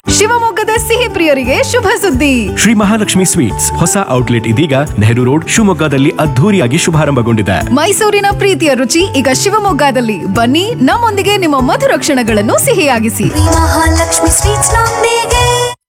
ಶಿವಮೊಗ್ಗದ ಸಿಹಿ ಪ್ರಿಯರಿಗೆ ಶುಭ ಸುದ್ದಿ ಶ್ರೀ ಮಹಾಲಕ್ಷ್ಮಿ ಸ್ವೀಟ್ಸ್ ಹೊಸ ಔಟ್ಲೆಟ್ ಇದೀಗ ನೆಹರು ರೋಡ್ ಶಿವಮೊಗ್ಗದಲ್ಲಿ ಅದ್ಧೂರಿಯಾಗಿ ಶುಭಾರಂಭಗೊಂಡಿದೆ ಮೈಸೂರಿನ ಪ್ರೀತಿಯ ರುಚಿ ಈಗ ಶಿವಮೊಗ್ಗದಲ್ಲಿ ಬನ್ನಿ ನಮ್ಮೊಂದಿಗೆ ನಿಮ್ಮ ಮಧುರ ಕ್ಷಣಗಳನ್ನು ಸಿಹಿಯಾಗಿಸಿ ಮಹಾಲಕ್ಷ್ಮಿ ಸ್ವೀಟ್ಸ್ ನೊಂದಿಗೆ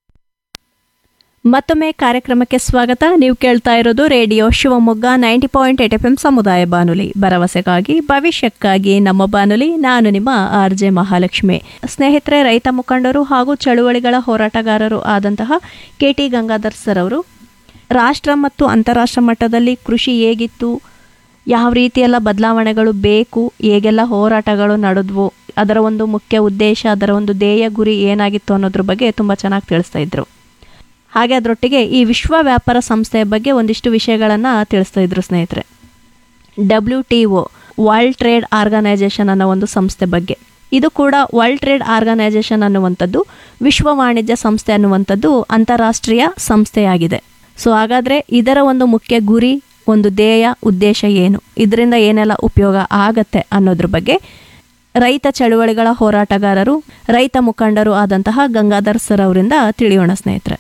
ಮತ್ತೊಮ್ಮೆ ಕಾರ್ಯಕ್ರಮಕ್ಕೆ ಸ್ವಾಗತ ನೀವು ಕೇಳ್ತಾ ಇರೋದು radio Shivamogga ninety point eight F M ಸಮುದಾಯ ಬಾನುಲಿ ಭರವಸೆಗಾಗಿ ಭವಿಷ್ಯಕ್ಕಾಗಿ ನಮ್ಮ ಬಾನುಲಿ ನಾನು ನಿಮ್ಮ ಆರ್ ಜೆ ಮಹಾಲಕ್ಷ್ಮಿ ಸ್ನೇಹಿತರೆ ರೈತ ಮುಖಂಡರು ಹಾಗೂ ಚಳುವಳಿಗಳ ಹೋರಾಟಗಾರರು ಆದಂತಹ ಕೆ ಟಿ ಗಂಗಾಧರ್ ಸರ್ ಅವರು ರಾಷ್ಟ್ರ ಮತ್ತು ಅಂತಾರಾಷ್ಟ್ರ ಮಟ್ಟದಲ್ಲಿ ಕೃಷಿ ಹೇಗಿತ್ತು ಯಾವ ರೀತಿಯೆಲ್ಲ ಬದಲಾವಣೆಗಳು ಬೇಕು ಹೇಗೆಲ್ಲ ಹೋರಾಟಗಳು ನಡೆದ್ವು ಅದರ ಒಂದು ಮುಖ್ಯ ಉದ್ದೇಶ ಅದರ ಒಂದು ಧ್ಯೇಯ ಗುರಿ ಏನಾಗಿತ್ತು ಅನ್ನೋದ್ರ ಬಗ್ಗೆ ತುಂಬ ಚೆನ್ನಾಗಿ ತಿಳಿಸ್ತಾ ಇದ್ರು ಹಾಗೆ ಅದರೊಟ್ಟಿಗೆ ಈ ವಿಶ್ವ ವ್ಯಾಪಾರ ಸಂಸ್ಥೆಯ ಬಗ್ಗೆ ಒಂದಿಷ್ಟು ವಿಷಯಗಳನ್ನು ತಿಳಿಸ್ತಾ ಇದ್ರು ಸ್ನೇಹಿತರೆ W T O world trade organisation ಅನ್ನೋ ಒಂದು ಸಂಸ್ಥೆ ಬಗ್ಗೆ ಇದು ಕೂಡ ವರ್ಲ್ಡ್ ಟ್ರೇಡ್ ಆರ್ಗನೈಸೇಷನ್ ಅನ್ನುವಂಥದ್ದು ವಿಶ್ವ ವಾಣಿಜ್ಯ ಸಂಸ್ಥೆ ಅನ್ನುವಂಥದ್ದು ಅಂತಾರಾಷ್ಟ್ರೀಯ ಸಂಸ್ಥೆಯಾಗಿದೆ ಸೊ ಹಾಗಾದರೆ ಇದರ ಒಂದು ಮುಖ್ಯ ಗುರಿ ಒಂದು ಧ್ಯೇಯ ಉದ್ದೇಶ ಏನು ಇದರಿಂದ ಏನೆಲ್ಲ ಉಪಯೋಗ ಆಗತ್ತೆ ಅನ್ನೋದ್ರ ಬಗ್ಗೆ ರೈತ ಚಳುವಳಿಗಳ ಹೋರಾಟಗಾರರು ರೈತ ಮುಖಂಡರು ಆದಂತಹ ಗಂಗಾಧರ್ ಸರ್ ಅವರಿಂದ ತಿಳಿಯೋಣ ಸ್ನೇಹಿತರೆ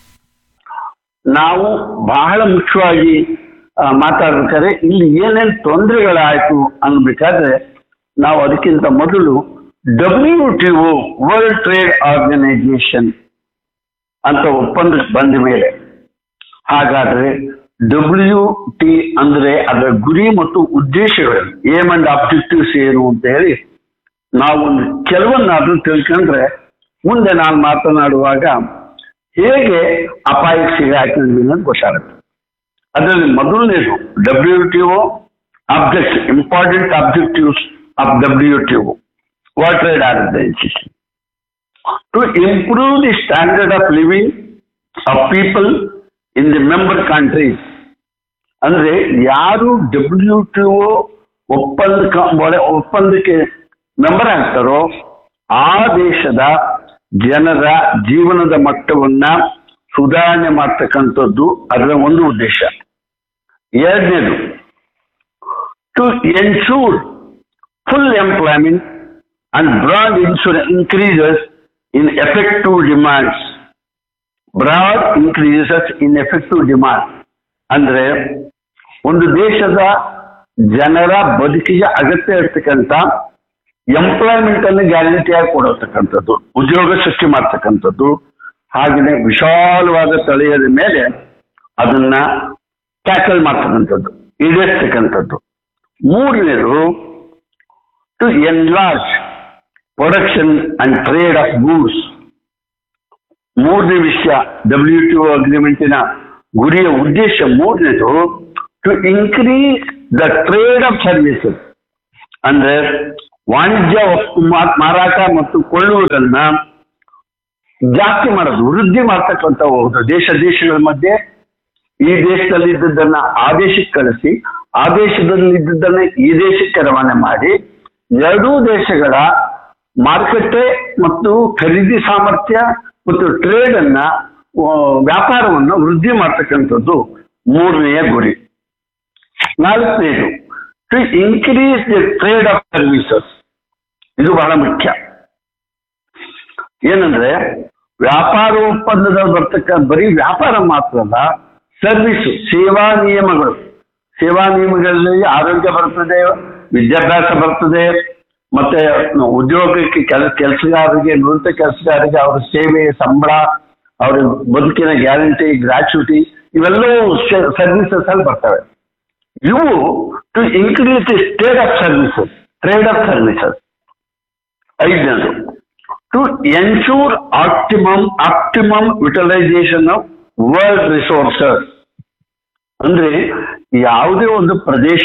ನಾವು ಬಹಳ ಮುಖ್ಯವಾಗಿ ಆ, ಮಾತಾಡ್ಬೇಕಾದ್ರೆ ಇಲ್ಲಿ ಏನೇನು ತೊಂದರೆಗಳಾಯ್ತು ಅನ್ಬೇಕಾದ್ರೆ ನಾವು ಅದಕ್ಕಿಂತ ಮೊದಲು W T O world trade organisation ಅಂತ ಒಪ್ಪಂದಕ್ಕೆ ಬಂದ ಮೇಲೆ ಹಾಗಾದ್ರೆ ಡಬ್ಲ್ಯೂ ಟಿ ಅಂದ್ರೆ ಅದರ ಗುರಿ ಮತ್ತು ಉದ್ದೇಶಗಳು ಏಮ್ ಅಂಡ್ ಆಬ್ಜೆಕ್ಟಿವ್ಸ್ ಏನು ಅಂತ ಹೇಳಿ ನಾವು ಒಂದು ಕೆಲವನ್ನಾದ್ರೂ ತಿಳ್ಕೊಂಡ್ರೆ ಮುಂದೆ ನಾನು ಮಾತನಾಡುವಾಗ ಹೇಗೆ ಅಪಾಯಕ್ಕೆ ಸಿಗಾಕಿದ್ವಿ ಅನ್ನೋದು ಗೊತ್ತಾಗುತ್ತೆ ಅದರಲ್ಲಿ ಮೊದಲನೇದು W T O object important objectives of W T O world trade organisation to improve the standard of living of people in the member countries ಅಂದ್ರೆ ಯಾರು ಡಬ್ಲ್ಯೂ ಟಿ ಒ ಒಪ್ಪಂದ ಒಪ್ಪಂದಕ್ಕೆ ಮೆಂಬರ್ ಆಗ್ತಾರೋ ಆ ದೇಶದ ಜನರ ಜೀವನದ ಮಟ್ಟವನ್ನ ಸುಧಾರಣೆ ಮಾಡ್ತಕ್ಕಂಥದ್ದು ಅದರ ಒಂದು ಉದ್ದೇಶ ಎರಡನೇದು to ensure full employment and broad insurance increases in effective demands broad increases in effective demand ಅಂದ್ರೆ ಒಂದು ದೇಶದ ಜನರ ಬದುಕಿಗೆ ಅಗತ್ಯ ಇರ್ತಕ್ಕಂಥ ಎಂಪ್ಲಾಯ್ಮೆಂಟ್ ಅನ್ನು ಗ್ಯಾರಂಟಿಯಾಗಿ ಕೊಡತಕ್ಕಂಥದ್ದು ಉದ್ಯೋಗ ಸೃಷ್ಟಿ ಮಾಡ್ತಕ್ಕಂಥದ್ದು ಹಾಗೆಯೇ ವಿಶಾಲವಾದ ತಳೆಯದ ಮೇಲೆ ಅದನ್ನ ಟ್ಯಾಕಲ್ ಮಾಡ್ತಕ್ಕಂಥದ್ದು ಈಡೇರ್ತಕ್ಕಂಥದ್ದು ಮೂರನೇದು to enlarge production and trade of goods ಮೂರನೇ ವಿಷಯ ಡಬ್ಲ್ಯೂ ಟಿ ಒ ಅಗ್ರಿಮೆಂಟಿನ ಗುರಿಯ ಉದ್ದೇಶ ಮೂರನೇದು to increase the trade of services ಅಂದ್ರೆ ವಾಣಿಜ್ಯ ವಸ್ತು ಮಾ- ಮಾರಾಟ ಮತ್ತು ಕೊಳ್ಳುವುದನ್ನ ಜಾಸ್ತಿ ಮಾಡೋದು ವೃದ್ಧಿ ಮಾಡ್ತಕ್ಕಂಥ ಹೋಗುದು ದೇಶ ದೇಶಗಳ ಮಧ್ಯೆ ಈ ದೇಶದಲ್ಲಿ ಇದ್ದದ್ದನ್ನ ಆ ದೇಶಕ್ಕೆ ಕಳಿಸಿ ಆ ದೇಶದಲ್ಲಿ ಇದ್ದದ್ದನ್ನ ಈ ದೇಶಕ್ಕೆ ರವಾನೆ ಮಾಡಿ ಎರಡೂ ದೇಶಗಳ ಮಾರುಕಟ್ಟೆ ಮತ್ತು ಖರೀದಿ ಸಾಮರ್ಥ್ಯ ಮತ್ತು ಟ್ರೇಡ್ ಅನ್ನ ಆ, ವ್ಯಾಪಾರವನ್ನು ವೃದ್ಧಿ ಮಾಡ್ತಕ್ಕಂಥದ್ದು ಮೂರನೆಯ ಗುರಿ ನಾಲ್ಕನೇದು to increase the trade of services ಇದು ಬಹಳ ಮುಖ್ಯ ಏನಂದ್ರೆ ವ್ಯಾಪಾರ ಒಪ್ಪಂದದಲ್ಲಿ ಬರ್ತಕ್ಕ ಬರೀ ವ್ಯಾಪಾರ ಮಾತ್ರ ಅಲ್ಲ ಸರ್ವಿಸ್ ಸೇವಾ ನಿಯಮಗಳು ಸೇವಾ ನಿಯಮಗಳಲ್ಲಿ ಆರೋಗ್ಯ ಬರ್ತದೆ ವಿದ್ಯಾಭ್ಯಾಸ ಬರ್ತದೆ ಮತ್ತೆ ಉದ್ಯೋಗಕ್ಕೆ ಕೆಲ ಕೆಲಸಗಾರರಿಗೆ ನುರಿತ ಕೆಲಸಗಾರರಿಗೆ ಅವರ ಸೇವೆ ಸಂಬಳ ಅವರ ಬದುಕಿನ ಗ್ಯಾರಂಟಿ ಗ್ರಾಚ್ಯುಟಿ ಇವೆಲ್ಲವೂ ಸರ್ವಿಸಸ್ ಅಲ್ಲಿ ಬರ್ತವೆ ಇವು to increase the trade of services trade of services ಐದನೇದು to ensure optimum optimum utilisation of world resources ಅಂದ್ರೆ ಯಾವುದೇ ಒಂದು ಪ್ರದೇಶ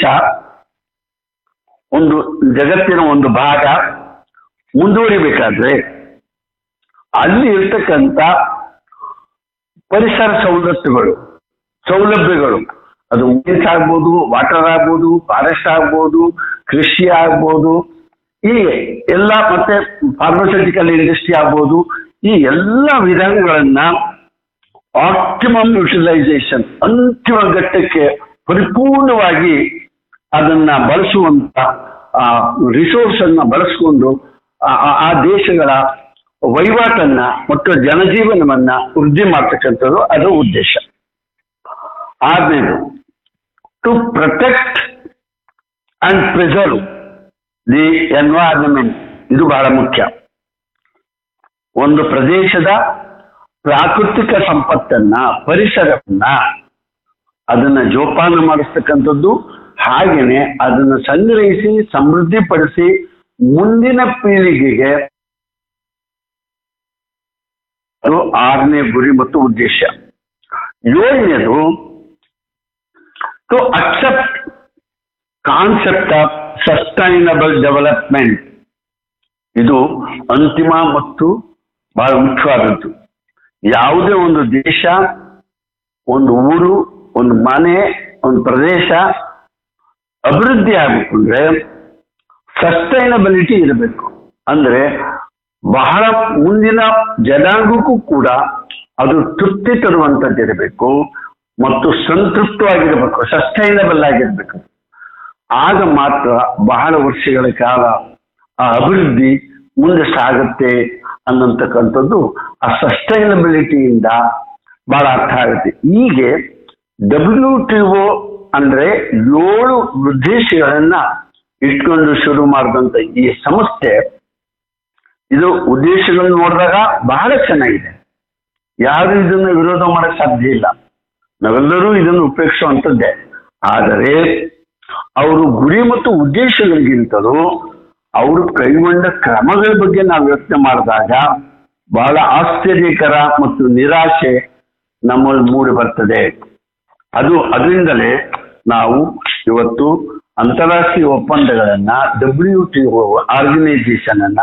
ಒಂದು ಜಗತ್ತಿನ ಒಂದು ಭಾಗ ಮುಂದುವರಿಬೇಕಾದ್ರೆ ಅಲ್ಲಿ ಇರ್ತಕ್ಕಂಥ ಪರಿಸರ ಸವಲತ್ತುಗಳು ಸೌಲಭ್ಯಗಳು ಅದು ವಿಂಡ್ಸ್ ಆಗ್ಬೋದು ವಾಟರ್ ಆಗ್ಬೋದು ಫಾರೆಸ್ಟ್ ಆಗ್ಬೋದು ಕೃಷಿ ಆಗ್ಬೋದು ಹೀಗೆ ಎಲ್ಲ ಮತ್ತೆ ಫಾರ್ಮಸ್ಯೂಟಿಕಲ್ ಇಂಡಸ್ಟ್ರಿ ಆಗ್ಬೋದು ಈ ಎಲ್ಲ ವಿಧಾನಗಳನ್ನ ಆಪ್ಟಿಮಮ್ ಯುಟಿಲೈಸೇಷನ್ ಅಂತಿಮ ಘಟ್ಟಕ್ಕೆ ಪರಿಪೂರ್ಣವಾಗಿ ಅದನ್ನ ಬಳಸುವಂತ ರಿಸೋರ್ಸ್ ಅನ್ನ ಬಳಸ್ಕೊಂಡು ಆ- ಆ- ಆ ದೇಶಗಳ ವಹಿವಾಟನ್ನ ಮತ್ತು ಜನಜೀವನವನ್ನ ವೃದ್ಧಿ ಮಾಡ್ತಕ್ಕಂಥದ್ದು ಅದರ ಉದ್ದೇಶ ಆರನೇದು to protect and preserve the environment ಇದು ಬಹಳ ಮುಖ್ಯ ಒಂದು ಪ್ರದೇಶದ ಪ್ರಾಕೃತಿಕ ಸಂಪತ್ತನ್ನ ಪರಿಸರವನ್ನ ಅದನ್ನ ಜೋಪಾನ ಮಾಡಿಸ್ತಕ್ಕಂಥದ್ದು ಹಾಗೇನೆ ಅದನ್ನ ಸಂಗ್ರಹಿಸಿ ಸಮೃದ್ಧಿಪಡಿಸಿ ಮುಂದಿನ ಪೀಳಿಗೆಗೆ ಅದು ಆರನೇ ಗುರಿ ಮತ್ತು ಉದ್ದೇಶ ಏಳನೇದು to accept concept of sustainable development ಇದು ಅಂತಿಮ ಮತ್ತು ಬಹಳ ಮುಖ್ಯವಾದದ್ದು ಯಾವುದೇ ಒಂದು ದೇಶ ಒಂದು ಊರು ಒಂದು ಮನೆ ಒಂದು ಪ್ರದೇಶ ಅಭಿವೃದ್ಧಿ ಆಗಬೇಕು ಅಂದ್ರೆ ಸಸ್ಟೈನಬಿಲಿಟಿ ಇರಬೇಕು ಅಂದ್ರೆ ಬಹಳ ಮುಂದಿನ ಜನಾಂಗಕ್ಕೂ ಕೂಡ ಅದು ತೃಪ್ತಿ ತರುವಂತದ್ದು ಇರಬೇಕು ಮತ್ತು ಸಂತೃಪ್ತವಾಗಿರಬೇಕು ಸಸ್ಟೈನಬಲ್ ಆಗಿರ್ಬೇಕು ಆಗ ಮಾತ್ರ ಬಹಳ ವರ್ಷಗಳ ಕಾಲ ಆ ಅಭಿವೃದ್ಧಿ ಮುಂದೆ ಸಾಗುತ್ತೆ ಅನ್ನತಕ್ಕಂಥದ್ದು ಆ ಸಸ್ಟೈನಬಿಲಿಟಿಯಿಂದ ಬಹಳ ಅರ್ಥ ಆಗುತ್ತೆ ಹೀಗೆ ಡಬ್ಲ್ಯೂ ಟಿ ಒ ಅಂದ್ರೆ ಏಳು ಉದ್ದೇಶಗಳನ್ನ ಇಟ್ಕೊಂಡು ಶುರು ಮಾಡಿದಂತ ಈ ಸಂಸ್ಥೆ ಇದು ಉದ್ದೇಶಗಳನ್ನು ನೋಡಿದಾಗ ಬಹಳ ಚೆನ್ನಾಗಿದೆ ಯಾರು ಇದನ್ನು ವಿರೋಧ ಮಾಡಕ್ ಸಾಧ್ಯ ಇಲ್ಲ ನಾವೆಲ್ಲರೂ ಇದನ್ನು ಉಪೇಕ್ಷಿಸುವಂಥದ್ದೇ ಆದರೆ ಅವರು ಗುರಿ ಮತ್ತು ಉದ್ದೇಶಗಳಿಗಿಂತಲೂ ಅವರು ಕೈಗೊಂಡ ಕ್ರಮಗಳ ಬಗ್ಗೆ ನಾವು ಯೋಚನೆ ಮಾಡಿದಾಗ ಬಹಳ ಆಶ್ಚರ್ಯಕರ ಮತ್ತು ನಿರಾಶೆ ನಮ್ಮಲ್ಲಿ ಮೂಡಿ ಬರ್ತದೆ ಅದು ಅದರಿಂದಲೇ ನಾವು ಇವತ್ತು ಅಂತಾರಾಷ್ಟ್ರೀಯ ಒಪ್ಪಂದಗಳನ್ನ ಡಬ್ಲ್ಯೂ ಟಿ ಒ ಆರ್ಗನೈಸೇಷನ್ ಅನ್ನ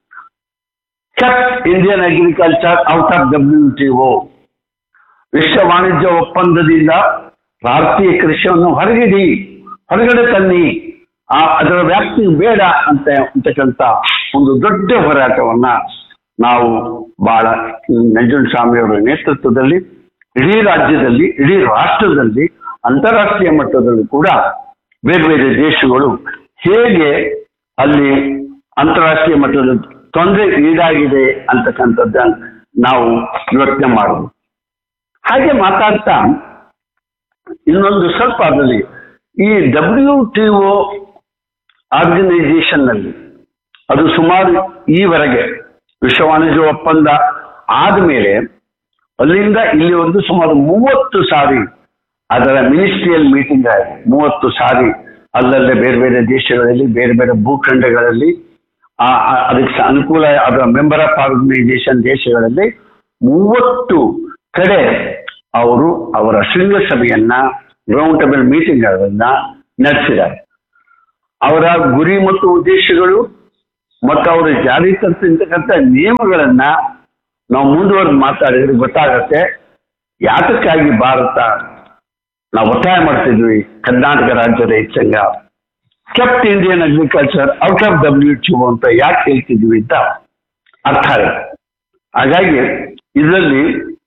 keep Indian agriculture out of W T O ವಿಶ್ವ ವಾಣಿಜ್ಯ ಒಪ್ಪಂದದಿಂದ ಭಾರತೀಯ ಕೃಷಿಯನ್ನು ಹೊರಗಿಡಿ ಹೊರಗಡೆ ತನ್ನಿ ಆ ಅದರ ವ್ಯಾಪ್ತಿ ಬೇಡ ಅಂತ ಅಂತಕ್ಕಂಥ ಒಂದು ದೊಡ್ಡ ಹೋರಾಟವನ್ನ ನಾವು ಬಹಳ ನಂಜುಂಡಸ್ವಾಮಿ ಅವರ ನೇತೃತ್ವದಲ್ಲಿ ಇಡೀ ರಾಜ್ಯದಲ್ಲಿ ಇಡೀ ರಾಷ್ಟ್ರದಲ್ಲಿ ಅಂತಾರಾಷ್ಟ್ರೀಯ ಮಟ್ಟದಲ್ಲಿ ಕೂಡ ಬೇರೆ ಬೇರೆ ದೇಶಗಳು ಹೇಗೆ ಅಲ್ಲಿ ಅಂತಾರಾಷ್ಟ್ರೀಯ ಮಟ್ಟದ ತೊಂದರೆ ಈಡಾಗಿದೆ ಅಂತಕ್ಕಂಥದ್ದನ್ನ ನಾವು ಯೋಚನೆ ಮಾಡೋದು ಹಾಗೆ ಮಾತಾಡ್ತಾ ಇನ್ನೊಂದು ಸ್ವಲ್ಪ ಅದರಲ್ಲಿ ಈ ಡಬ್ಲ್ಯೂ ಟಿ ಒ ಆರ್ಗನೈಸೇಷನ್ ನಲ್ಲಿ ಅದು ಸುಮಾರು ಈವರೆಗೆ ವಿಶ್ವ ವಾಣಿಜ್ಯ ಒಪ್ಪಂದ ಆದ್ಮೇಲೆ ಅಲ್ಲಿಂದ ಇಲ್ಲಿವರೆಗೂ ಸುಮಾರು ಮೂವತ್ತು ಸಾರಿ ಅದರ ಮಿನಿಸ್ಟ್ರಿಯಲ್ ಮೀಟಿಂಗ್ ಆಗಿದೆ ಮೂವತ್ತು ಸಾರಿ ಅಲ್ಲಲ್ಲೇ ಬೇರೆ ಬೇರೆ ದೇಶಗಳಲ್ಲಿ ಬೇರೆ ಬೇರೆ ಭೂಖಂಡಗಳಲ್ಲಿ ಆ ಆ- ಅದಕ್ಕೆ ಸ- ಅನುಕೂಲ ಅದರ ಮೆಂಬರ್ ಆಫ್ ಆರ್ಗನೈಸೇಷನ್ ದೇಶಗಳಲ್ಲಿ ಮೂವತ್ತು ಕಡೆ ಅವರು ಅವರ ಶೃಂಗಸಭೆಯನ್ನ ರೌಂಡ್ ಟೇಬಲ್ ಮೀಟಿಂಗ್ ಗಳನ್ನ ನಡೆಸಿದ್ದಾರೆ ಅವರ ಗುರಿ ಮತ್ತು ಉದ್ದೇಶಗಳು ಮತ್ತು ಅವರು ಜಾರಿ ತರ್ತಿರ್ತಕ್ಕಂಥ ನಿಯಮಗಳನ್ನ ನಾವು ಮುಂದುವರೆದು ಮಾತಾಡಿದ್ರೆ ಗೊತ್ತಾಗತ್ತೆ ಯಾತಕ್ಕಾಗಿ ಭಾರತ ನಾವು ಒತ್ತಾಯ ಮಾಡ್ತಿದ್ವಿ ಕರ್ನಾಟಕ ರಾಜ್ಯ ರೈತ ಸಂಘ kept Indian agriculture out of W T ಅಂತ ಯಾಕೆ ಹೇಳ್ತಿದ್ವಿ ಅಂತ ಅರ್ಥ ಆಗುತ್ತೆ ಹಾಗಾಗಿ ಇದರಲ್ಲಿ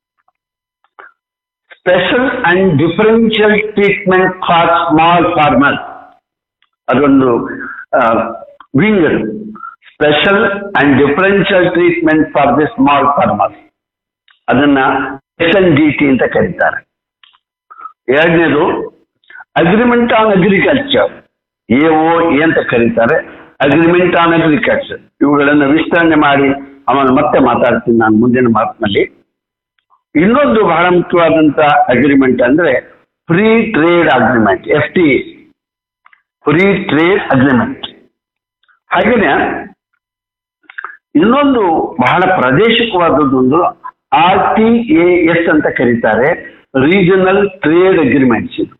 special and differential treatment for small farmer ಅದೊಂದು ವಿಂಗ್ ಅದು special and differential treatment for the small farmer ಅದನ್ನ ಎಸ್ ಎನ್ ಡಿ ಟಿ ಅಂತ ಕರೀತಾರೆ ಎರಡನೇದು agreement on agriculture A O A ಅಂತ ಕರೀತಾರೆ ಅಗ್ರಿಮೆಂಟ್ ಆನ್ ಅಗ್ರಿಕಲ್ಚರ್ ಇವುಗಳನ್ನು ವಿಸ್ತರಣೆ ಮಾಡಿ ಆಮೇಲೆ ಮತ್ತೆ ಮಾತಾಡ್ತೀನಿ ನಾನು ಮುಂದಿನ ಮಾತಿನಲ್ಲಿ ಇನ್ನೊಂದು ಬಹಳ ಮುಖ್ಯವಾದಂತ ಅಗ್ರಿಮೆಂಟ್ ಅಂದ್ರೆ free trade agreement F T free trade agreement ಹಾಗೇನೆ ಇನ್ನೊಂದು ಬಹಳ ಪ್ರಾದೇಶಿಕವಾದದ್ದೊಂದು ಆರ್ ಟಿ ಎ ಎಸ್ ಅಂತ ಕರೀತಾರೆ ರೀಜನಲ್ ಟ್ರೇಡ್ ಅಗ್ರಿಮೆಂಟ್ಸ್ ಇದು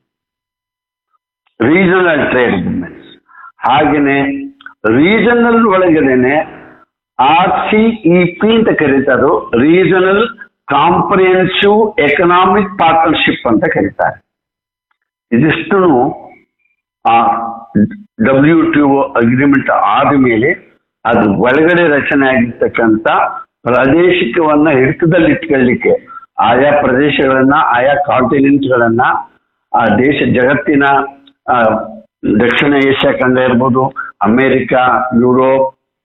ರೀಜನಲ್ ಟ್ರೇಡ್ ಅಗ್ರಿಮೆಂಟ್ಸ್ ಹಾಗೇನೆ ರೀಜನಲ್ ಒಳಗಡೆನೆ ಆರ್ ಸಿ ಇ ಪಿ ಅಂತ ಕರೀತಾರೆ ರೀಜನಲ್ ಕಾಂಪ್ರಿಹೆನ್ಸಿವ್ ಎಕನಾಮಿಕ್ ಪಾರ್ಟ್ನರ್ಶಿಪ್ ಅಂತ ಕರೀತಾರೆ ಇದಿಷ್ಟು ಆ ಡಬ್ಲ್ಯೂ ಟಿ ಒ ಅಗ್ರಿಮೆಂಟ್ ಆದಮೇಲೆ ಅದು ಒಳಗಡೆ ರಚನೆ ಆಗಿರ್ತಕ್ಕಂಥ ಪ್ರಾದೇಶಿಕವನ್ನ ಹಿಡಿತದಲ್ಲಿಟ್ಕೊಳ್ಳಿಕ್ಕೆ ಆಯಾ ಪ್ರದೇಶಗಳನ್ನ ಆಯಾ ಕಾಂಟಿನೆಂಟ್ಗಳನ್ನ ಆ ದೇಶ ಜಗತ್ತಿನ ಆ, ದಕ್ಷಿಣ ಏಷ್ಯಾ ಖಂಡ ಇರ್ಬೋದು ಅಮೇರಿಕಾ ಯುರೋಪ್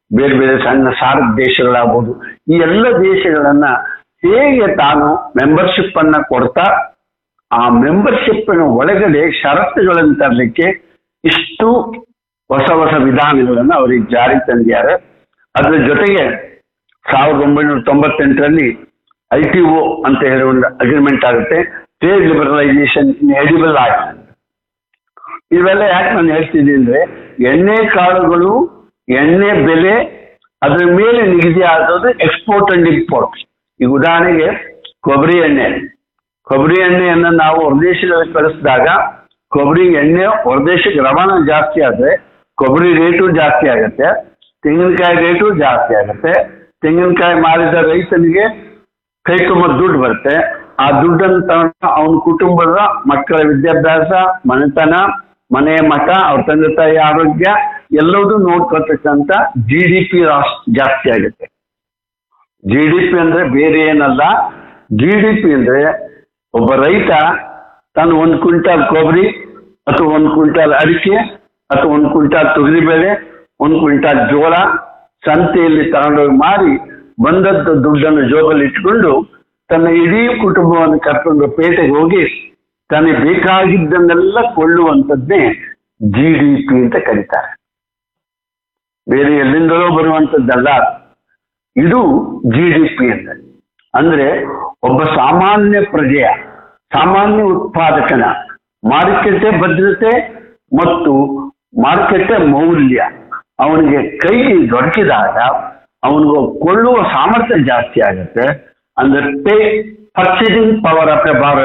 ಬೇರೆ ಬೇರೆ ಸಣ್ಣ ಸಾರ್ಕ್ ದೇಶಗಳಾಗ್ಬೋದು ಈ ಎಲ್ಲ ದೇಶಗಳನ್ನ ಹೇಗೆ ತಾನು ಮೆಂಬರ್ಶಿಪ್ ಅನ್ನ ಕೊಡ್ತಾ ಆ ಮೆಂಬರ್ಶಿಪ್ನ ಒಳಗಡೆ ಷರತ್ತುಗಳನ್ನು ತರಲಿಕ್ಕೆ ಇಷ್ಟು ಹೊಸ ಹೊಸ ವಿಧಾನಗಳನ್ನು ಅವರಿಗೆ ಜಾರಿ ತಂದಿದ್ದಾರೆ ಅದರ ಜೊತೆಗೆ ಸಾವಿರದ ಒಂಬೈನೂರ ತೊಂಬತ್ತೆಂಟರಲ್ಲಿ ಐ ಟಿ ಒ ಅಂತ ಹೇಳಿ ಒಂದು ಅಗ್ರಿಮೆಂಟ್ ಆಗುತ್ತೆ ಟ್ರೇಡ್ ಲಿಬರಲೈಸೇಷನ್ ಎಡಿಬಲ್ ಆಗಿದೆ ಇವೆಲ್ಲ ಯಾಕೆ ನಾನು ಹೇಳ್ತಿದ್ದೀನಿ ಅಂದ್ರೆ ಎಣ್ಣೆ ಕಾಳುಗಳು ಎಣ್ಣೆ ಬೆಲೆ ಅದರ ಮೇಲೆ ನಿಗದಿ ಆಗೋದು ಎಕ್ಸ್ಪೋರ್ಟ್ ಅಂಡ್ ಇಂಪೋರ್ಟ್ ಈಗ ಉದಾಹರಣೆಗೆ ಕೊಬ್ಬರಿ ಎಣ್ಣೆ ಕೊಬ್ಬರಿ ಎಣ್ಣೆಯನ್ನ ನಾವು ಹೊರದೇಶಗಳಿಗೆ ಕಳಿಸಿದಾಗ ಕೊಬ್ಬರಿ ಎಣ್ಣೆ ಹೊರದೇಶಕ್ಕೆ ರವಾನೆ ಜಾಸ್ತಿ ಆದ್ರೆ ಕೊಬ್ಬರಿ ರೇಟು ಜಾಸ್ತಿ ಆಗುತ್ತೆ ತೆಂಗಿನಕಾಯಿ ರೇಟು ಜಾಸ್ತಿ ಆಗುತ್ತೆ ತೆಂಗಿನಕಾಯಿ ಮಾರಿದ ರೈತನಿಗೆ ಕೈ ತುಂಬ ದುಡ್ಡು ಬರುತ್ತೆ ಆ ದುಡ್ಡನ್ನು ತಗೊಂಡು ಅವನ ಕುಟುಂಬದ ಮಕ್ಕಳ ವಿದ್ಯಾಭ್ಯಾಸ ಮನೆತನ ಮನೆಯ ಮಠ ಅವ್ರ ತಂದೆ ತಾಯಿ ಆರೋಗ್ಯ ಎಲ್ಲವೂ ನೋಡ್ಕೊಳ್ತಕ್ಕಂಥ ಜಿ ಡಿ ಪಿ ಜಾಸ್ತಿ ಆಗುತ್ತೆ ಜಿ ಡಿ ಪಿ ಅಂದ್ರೆ ಬೇರೆ ಏನಲ್ಲ ಜಿ ಡಿ ಪಿ ಅಂದ್ರೆ ಒಬ್ಬ ರೈತ ತಾನು ಒಂದು ಕ್ವಿಂಟಾಲ್ ಕೊಬ್ಬರಿ ಅಥವಾ ಒಂದು ಕ್ವಿಂಟಾಲ್ ಅಡಿಕೆ ಅಥವಾ ಒಂದು ಕ್ವಿಂಟಾಲ್ ತೊಗರಿಬೇಳೆ ಒಂದು ಕ್ವಿಂಟಾಲ್ ಜೋಳ ಸಂತೆಯಲ್ಲಿ ತಗೊಂಡೋಗಿ ಮಾರಿ ಬಂದದ್ದು ದುಡ್ಡನ್ನು ಜೋಬಲ್ಲಿ ಇಟ್ಕೊಂಡು ತನ್ನ ಇಡೀ ಕುಟುಂಬವನ್ನು ಕರ್ಕೊಂಡು ಪೇಟೆಗೆ ಹೋಗಿ ತನಗೆ ಬೇಕಾಗಿದ್ದನ್ನೆಲ್ಲ ಕೊಳ್ಳುವಂಥದ್ದೇ ಜಿ ಡಿ ಪಿ ಅಂತ ಕರೀತಾರೆ ಬೇರೆ ಎಲ್ಲಿಂದಲೋ ಬರುವಂಥದ್ದಲ್ಲ ಇದು ಜಿ ಡಿ ಪಿ ಅಂದ್ರೆ ಅಂದ್ರೆ ಒಬ್ಬ ಸಾಮಾನ್ಯ ಪ್ರಜೆಯ ಸಾಮಾನ್ಯ ಉತ್ಪಾದಕನ ಮಾರುಕಟ್ಟೆ ಭದ್ರತೆ ಮತ್ತು ಮಾರುಕಟ್ಟೆ ಮೌಲ್ಯ ಅವನಿಗೆ ಕೈಗೆ ದೊರಕಿದಾಗ ಅವನಿಗೆ ಕೊಳ್ಳುವ ಸಾಮರ್ಥ್ಯ ಜಾಸ್ತಿ ಆಗುತ್ತೆ ಅಂದ್ರೆ pay purchasing power of a bar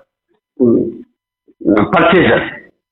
purchaser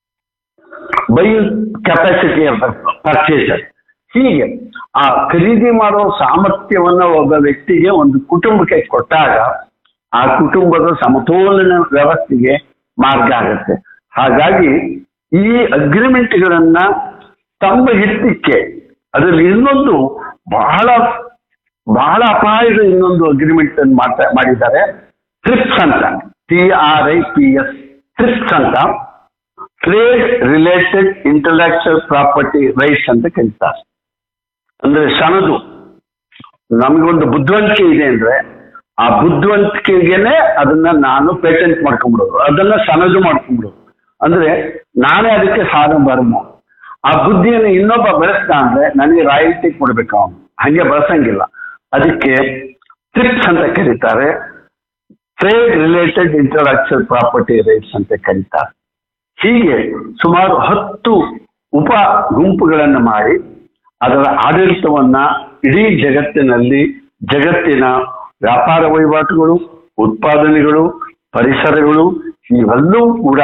buying capacity of purchaser ಹೀಗೆ ಆ ಖರೀದಿ ಮಾಡೋ ಸಾಮರ್ಥ್ಯವನ್ನ ಒಬ್ಬ ವ್ಯಕ್ತಿಗೆ ಒಂದು ಕುಟುಂಬಕ್ಕೆ ಕೊಟ್ಟಾಗ ಆ ಕುಟುಂಬದ ಸಮತೋಲನ ವ್ಯವಸ್ಥೆಗೆ ಮಾರ್ಗ ಆಗುತ್ತೆ ಹಾಗಾಗಿ ಈ ಅಗ್ರಿಮೆಂಟ್ಗಳನ್ನ ತಮ್ಮ ಹಿಡಿತಕ್ಕೆ ಅದರಲ್ಲಿ ಇನ್ನೊಂದು ಬಹಳ ಬಹಳ ಅಪಾಯದ ಇನ್ನೊಂದು ಅಗ್ರಿಮೆಂಟ್ ಅನ್ನು ಮಾಡ್ತಾ ಮಾಡಿದ್ದಾರೆ ಟ್ರಿಪ್ಸ್ ಅಂತ T R I P S TRIPS ಅಂತ trade related intellectual property rights ಅಂತ ಕರೀತಾರೆ ಅಂದ್ರೆ ಸನದು ನಮಗೊಂದು ಬುದ್ಧಿವಂತಿಕೆ ಇದೆ ಅಂದ್ರೆ ಆ ಬುದ್ಧಿವಂತಿಕೆಗೆನೆ ಅದನ್ನ ನಾನು ಪೇಟೆಂಟ್ ಮಾಡ್ಕೊಂಡ್ಬಿಡೋದು ಅದನ್ನ ಸನದು ಮಾಡ್ಕೊಂಡ್ಬಿಡೋದು ಅಂದ್ರೆ ನಾನೇ ಅದಕ್ಕೆ ಸಾಲ ಬರ್ಮ ಆ ಬುದ್ಧಿಯನ್ನು ಇನ್ನೊಬ್ಬ ಬೆಳೆಸ್ತಾ ಅಂದ್ರೆ ನನಗೆ ರಾಯಲ್ಟಿ ಕೊಡ್ಬೇಕು ಅವನು ಹಂಗೆ ಬಳಸಂಗಿಲ್ಲ ಅದಕ್ಕೆ ಟ್ರಿಪ್ಸ್ ಅಂತ ಕರೀತಾರೆ trade related intellectual property rights ಅಂತ ಕರೀತಾರೆ ಹೀಗೆ ಸುಮಾರು ಹತ್ತು ಉಪ ಗುಂಪುಗಳನ್ನು ಮಾಡಿ ಅದರ ಆಡಳಿತವನ್ನ ಇಡೀ ಜಗತ್ತಿನಲ್ಲಿ ಜಗತ್ತಿನ ವ್ಯಾಪಾರ ವಹಿವಾಟುಗಳು ಉತ್ಪಾದನೆಗಳು ಪರಿಸರಗಳು ಇವೆಲ್ಲವೂ ಕೂಡ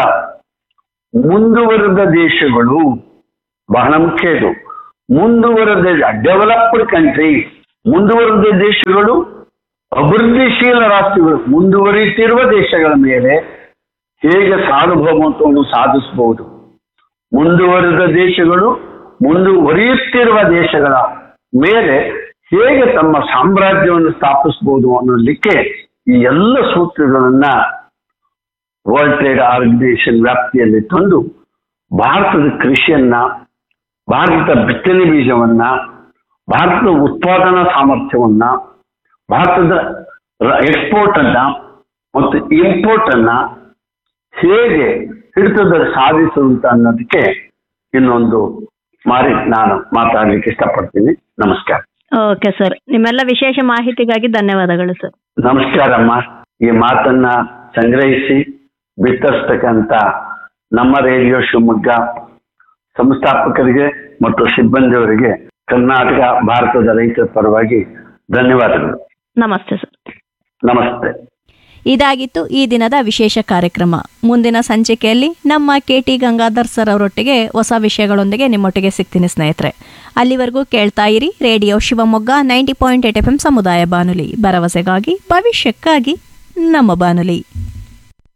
ಮುಂದುವರೆದ ದೇಶಗಳು ಬಹಳ ಮುಖ್ಯ ಇದು ಮುಂದುವರೆದ ಡೆವಲಪ್ಡ್ ಕಂಟ್ರಿ ಮುಂದುವರೆದ ದೇಶಗಳು ಅಭಿವೃದ್ಧಿಶೀಲ ರಾಷ್ಟ್ರಗಳು ಮುಂದುವರಿಯುತ್ತಿರುವ ದೇಶಗಳ ಮೇಲೆ ಹೇಗೆ ಸಾರ್ವಭೌಮತ್ವವನ್ನು ಸಾಧಿಸಬಹುದು ಮುಂದುವರೆದ ದೇಶಗಳು ಮುಂದುವರಿಯುತ್ತಿರುವ ದೇಶಗಳ ಮೇಲೆ ಹೇಗೆ ತಮ್ಮ ಸಾಮ್ರಾಜ್ಯವನ್ನು ಸ್ಥಾಪಿಸಬಹುದು ಅನ್ನೋದಕ್ಕೆ ಈ ಎಲ್ಲ ಸೂತ್ರಗಳನ್ನ ವರ್ಲ್ಡ್ ಟ್ರೇಡ್ ಆರ್ಗನೈಸೇಷನ್ ವ್ಯಾಪ್ತಿಯಲ್ಲಿ ತಂದು ಭಾರತದ ಕೃಷಿಯನ್ನ ಭಾರತದ ಬಿತ್ತನೆ ಬೀಜವನ್ನ ಭಾರತದ ಉತ್ಪಾದನಾ ಸಾಮರ್ಥ್ಯವನ್ನ ಭಾರತದ ಎಕ್ಸ್ಪೋರ್ಟ್ ಅನ್ನ ಮತ್ತು ಇಂಪೋರ್ಟ್ ಅನ್ನ ಹೇಗೆ ಹಿಡಿತದಲ್ಲಿ ಸಾಧಿಸುವಂತ ಅನ್ನೋದಕ್ಕೆ ಇನ್ನೊಂದು ಮಾರಿ ನಾನು ಮಾತಾಡ್ಲಿಕ್ಕೆ ಇಷ್ಟಪಡ್ತೀನಿ ನಮಸ್ಕಾರ ಓಕೆ ಸರ್ ನಿಮ್ಮೆಲ್ಲ ವಿಶೇಷ ಮಾಹಿತಿಗಾಗಿ ಧನ್ಯವಾದಗಳು ಸರ್ ನಮಸ್ಕಾರಮ್ಮ ಈ ಮಾತನ್ನ ಸಂಗ್ರಹಿಸಿ ಬಿತ್ತರಿಸ್ತಕ್ಕಂಥ ನಮ್ಮ ರೇಡಿಯೋ ಶಿವಮೊಗ್ಗ ಸಂಸ್ಥಾಪಕರಿಗೆ ಮತ್ತು ಸಿಬ್ಬಂದಿಯವರಿಗೆ ಕರ್ನಾಟಕ ಭಾರತದ ರೈತರ ಪರವಾಗಿ ಧನ್ಯವಾದಗಳು ನಮಸ್ತೆ ಸರ್ ನಮಸ್ತೆ ಇದಾಗಿತ್ತು ಈ ದಿನದ ವಿಶೇಷ ಕಾರ್ಯಕ್ರಮ ಮುಂದಿನ ಸಂಚಿಕೆಯಲ್ಲಿ ನಮ್ಮ ಕೆ ಟಿ ಗಂಗಾಧರ್ ಸರ್ ಅವರೊಟ್ಟಿಗೆ ಹೊಸ ವಿಷಯಗಳೊಂದಿಗೆ ನಿಮ್ಮೊಟ್ಟಿಗೆ ಸಿಗ್ತೀನಿ ಸ್ನೇಹಿತರೆ ಅಲ್ಲಿವರೆಗೂ ಕೇಳ್ತಾ ಇರಿ radio Shivamogga ninety point eight F M ಸಮುದಾಯ ಬಾನುಲಿ ಭರವಸೆಗಾಗಿ ಭವಿಷ್ಯಕ್ಕಾಗಿ ನಮ್ಮ ಬಾನುಲಿ